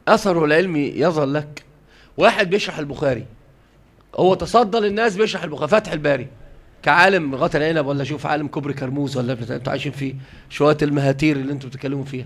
اثره العلمي يظل لك واحد بيشرح البخاري هو تصدى للناس بيشرح البخاري فتح الباري كعالم غطى العنب ولا شوف عالم كوبري كرموز ولا بتاع انتوا عايشين فيه شويه المهاتير اللي انتوا بتتكلموا فيها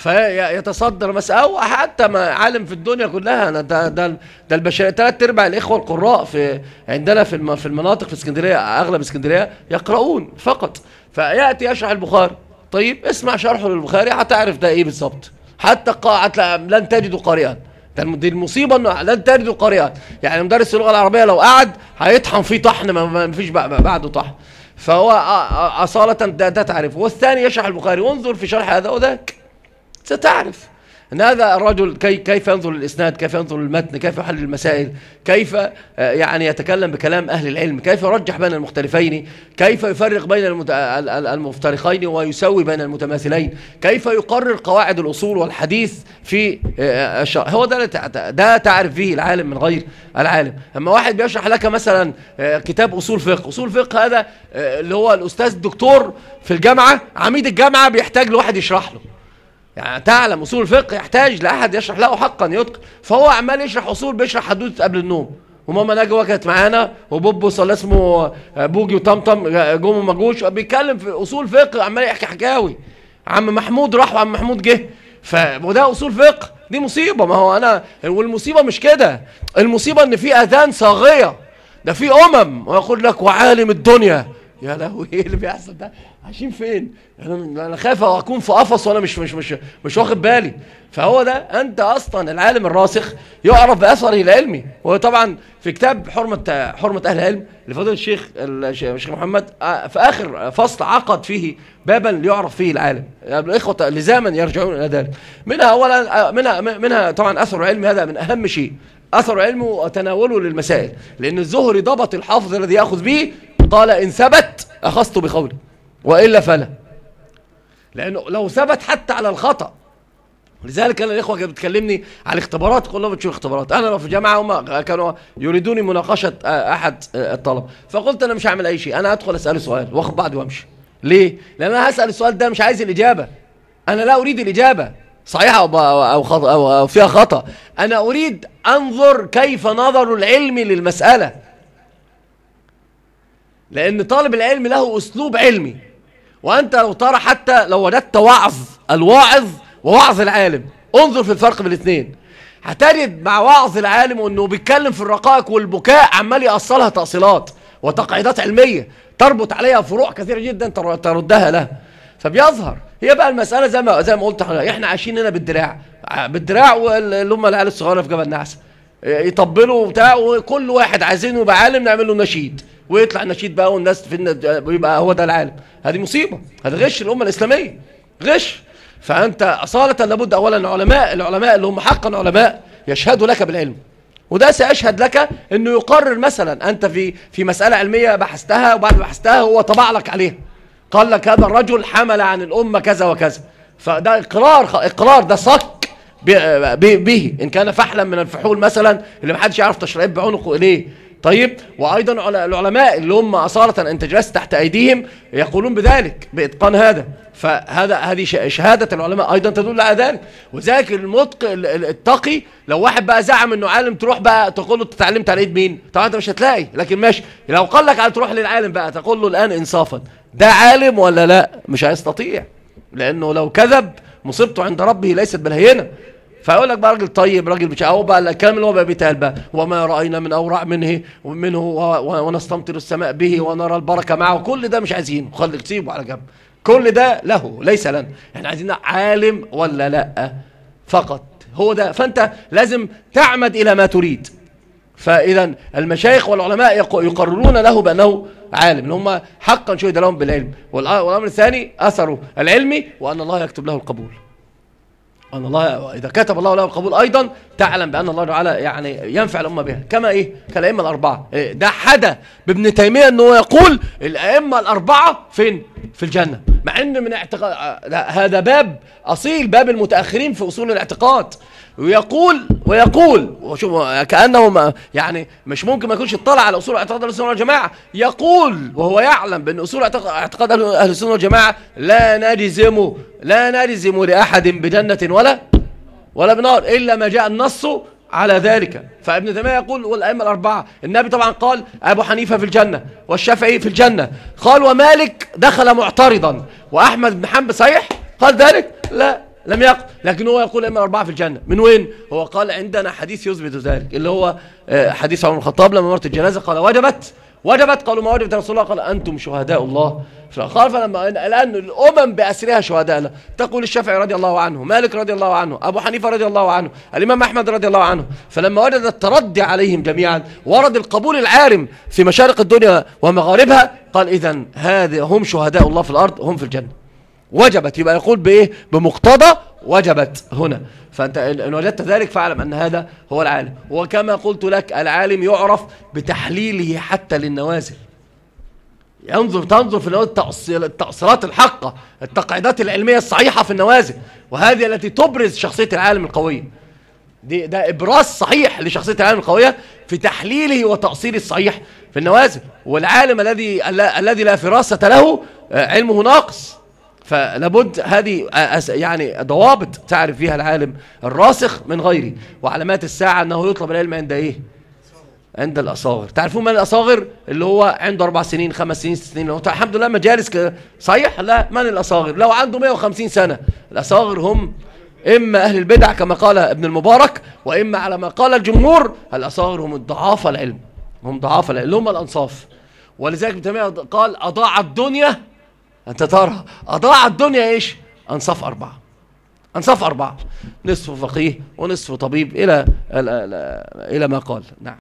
فيتصدر مسألة او حتى ما عالم في الدنيا كلها انا ده ده ده البشريه ثلاث ارباع الاخوه القراء في عندنا في الم- في المناطق في اسكندريه اغلب اسكندريه يقرؤون فقط فياتي يشرح البخاري طيب اسمع شرحه للبخاري هتعرف ده ايه بالظبط حتى قاعة لن تجدوا قارئا ده الم- دي المصيبه انه لن تجدوا قارئا يعني مدرس اللغه العربيه لو قعد هيطحن فيه طحن ما- ما فيش بع- بعده طحن فهو أ- أ- اصاله ده, ده تعرفه والثاني يشرح البخاري وانظر في شرح هذا وذاك ستعرف ان هذا الرجل كي كيف ينظر للاسناد كيف ينظر للمتن كيف يحلل المسائل كيف آه، يعني يتكلم بكلام اهل العلم كيف يرجح بين المختلفين كيف يفرق بين المت... ال- ال- المفترقين ويسوي بين المتماثلين كيف يقرر قواعد الاصول والحديث في آه، الشرع هو ده اللي تع- ده تعرف به العالم من غير العالم اما واحد بيشرح لك مثلا آه، كتاب اصول فقه اصول فقه هذا آه، اللي هو الاستاذ الدكتور في الجامعه عميد الجامعه بيحتاج لواحد يشرح له يعني تعلم اصول الفقه يحتاج لاحد يشرح له حقا يتقن فهو عمال يشرح اصول بيشرح حدوته قبل النوم وماما نجوى كانت معانا وبوبوس ولا اسمه بوجي وطمطم جم وما جوش بيتكلم في اصول فقه عمال يحكي حكاوي عم محمود راح وعم محمود جه ف وده اصول فقه دي مصيبه ما هو انا والمصيبه مش كده المصيبه ان في اذان صاغيه ده في امم ويقول لك وعالم الدنيا يا لهوي ايه اللي بيحصل ده عايشين فين انا انا خايف اكون في قفص وانا مش مش مش مش واخد بالي فهو ده انت اصلا العالم الراسخ يعرف باثره العلمي وطبعا في كتاب حرمه حرمه اهل العلم لفضيله الشيخ الشيخ محمد آه، في اخر فصل عقد فيه بابا ليعرف فيه العالم يعني الاخوه لزاما يرجعون الى ذلك منها اولا آه، منها منها طبعا اثر العلم هذا من اهم شيء اثر علمه وتناوله للمسائل لان الزهري ضبط الحافظ الذي ياخذ به قال ان ثبت اخذت بقوله والا فلا لانه لو ثبت حتى على الخطا لذلك انا الاخوه كانت بتكلمني على الاختبارات كلهم بتشوف اختبارات انا لو في جامعه هم كانوا يريدوني مناقشه آه، احد آه، الطلبه فقلت انا مش هعمل اي شيء انا هدخل اساله سؤال واخد بعضي وامشي ليه لان انا هسال السؤال ده مش عايز الاجابه انا لا اريد الاجابه صحيحه او او او, خطأ أو, أو فيها خطا انا اريد انظر كيف نظر العلم للمساله لان طالب العلم له اسلوب علمي وانت لو ترى حتى لو وجدت وعظ الواعظ ووعظ العالم انظر في الفرق بين الاثنين هتجد مع وعظ العالم وانه بيتكلم في الرقائق والبكاء عمال يأصلها تأصيلات وتقعيدات علمية تربط عليها فروع كثيرة جدا تر- تردها لها فبيظهر هي بقى المسألة زي ما زي ما قلت حضرتك، احنا عايشين هنا بالدراع ع- بالدراع واللي هم العيال الصغيرة في جبل نعسة يطبلوا وبتاع وكل واحد عايزينه يبقى عالم نعمل له نشيد ويطلع نشيد بقى والناس في الن- ويبقى هو ده العالم هذه مصيبة هذا غش الأمة الإسلامية غش فأنت أصالة لابد أولا علماء العلماء اللي هم حقا علماء يشهدوا لك بالعلم وده سيشهد لك انه يقرر مثلا انت في في مساله علميه بحثتها وبعد ما بحثتها هو طبع لك عليها قال لك هذا الرجل حمل عن الامه كذا وكذا فده اقرار اقرار ده صك ب- ب- به ان كان فحلا من الفحول مثلا اللي محدش يعرف تشريب بعنقه اليه طيب وايضا عل- العلماء اللي هم اصاله انت جلست تحت ايديهم يقولون بذلك باتقان هذا فهذا هذه ش- شهاده العلماء ايضا تدل على ذلك وذلك المتق ال- ال- التقي لو واحد بقى زعم انه عالم تروح بقى تقول له أنت اتعلمت على ايد مين طبعا انت مش هتلاقي لكن ماشي لو قال لك على تروح للعالم بقى تقول له الان انصافا ده عالم ولا لا مش هيستطيع لانه لو كذب مصيبته عند ربه ليست بالهينه فيقول لك بقى راجل طيب راجل مش اهو بقى الكلام اللي هو بقى بيتقال بقى وما راينا من اوراع منه ومنه و- و- ونستمطر السماء به ونرى البركه معه كل ده مش عايزينه خليك تسيبه على جنب كل ده له ليس لنا احنا عايزين عالم ولا لا فقط هو ده فانت لازم تعمد الى ما تريد فاذا المشايخ والعلماء يق- يقررون له بانه عالم ان هم حقا شهد لهم بالعلم والأ- والامر الثاني اثره العلمي وان الله يكتب له القبول أن الله إذا كتب الله له القبول أيضا تعلم بأن الله تعالى يعني ينفع الأمة بها كما إيه كالأئمة الأربعة إيه ده حدا بابن تيمية أنه يقول الأئمة الأربعة فين في الجنة مع أن من اعتقاد آه، لا، هذا باب أصيل باب المتأخرين في أصول الاعتقاد ويقول ويقول وشوف كأنه ما يعني مش ممكن ما يكونش اطلع على أصول اعتقاد أهل السنة والجماعة يقول وهو يعلم بأن أصول اعتق- اعتقاد أهل أهل السنة والجماعة لا نجزم لا نجزم لأحد بجنة ولا ولا بنار إلا ما جاء النص على ذلك فابن تيمية يقول والأئمة الأربعة النبي طبعا قال أبو حنيفة في الجنة والشافعي في الجنة قال ومالك دخل معترضا وأحمد بن حنبل صحيح قال ذلك لا لم يقل لكن هو يقول الأئمة الأربعة في الجنة من وين هو قال عندنا حديث يثبت ذلك اللي هو آه، حديث عمر الخطاب لما مرت الجنازة قال وجبت وجبت قالوا ما وجبت رسول الله قال أنتم شهداء الله قال فلما الآن الأمم بأسرها شهداء له تقول الشافعي رضي الله عنه مالك رضي الله عنه أبو حنيفة رضي الله عنه الإمام أحمد رضي الله عنه فلما وجد التردي عليهم جميعا ورد القبول العارم في مشارق الدنيا ومغاربها قال إذا هذا هم شهداء الله في الأرض هم في الجنة وجبت يبقى يقول بإيه بمقتضى وجبت هنا فأنت إن وجدت ذلك فاعلم أن هذا هو العالم وكما قلت لك العالم يعرف بتحليله حتى للنوازل ينظر تنظر في التأصيلات الحقة التقعيدات العلمية الصحيحة في النوازل وهذه التي تبرز شخصية العالم القوية دي ده إبراز صحيح لشخصية العالم القوية في تحليله وتأصيله الصحيح في النوازل والعالم الذي الذي لا فراسة له آه، علمه ناقص فلابد هذه يعني ضوابط تعرف فيها العالم الراسخ من غيره وعلامات الساعة أنه يطلب العلم عند إيه عند الأصاغر تعرفون من الأصاغر اللي هو عنده أربع سنين خمس سنين ست سنين الحمد لله مجالس صحيح لا من الأصاغر لو عنده 150 سنة الأصاغر هم إما أهل البدع كما قال ابن المبارك وإما على ما قال الجمهور الأصاغر هم الضعاف العلم هم ضعاف العلم هم الأنصاف ولذلك ابن تيمية قال أضاع الدنيا أنت ترى أضاع الدنيا إيش أنصاف أربعة أنصاف أربعة نصف فقيه ونصف طبيب إلى إلى ما قال نعم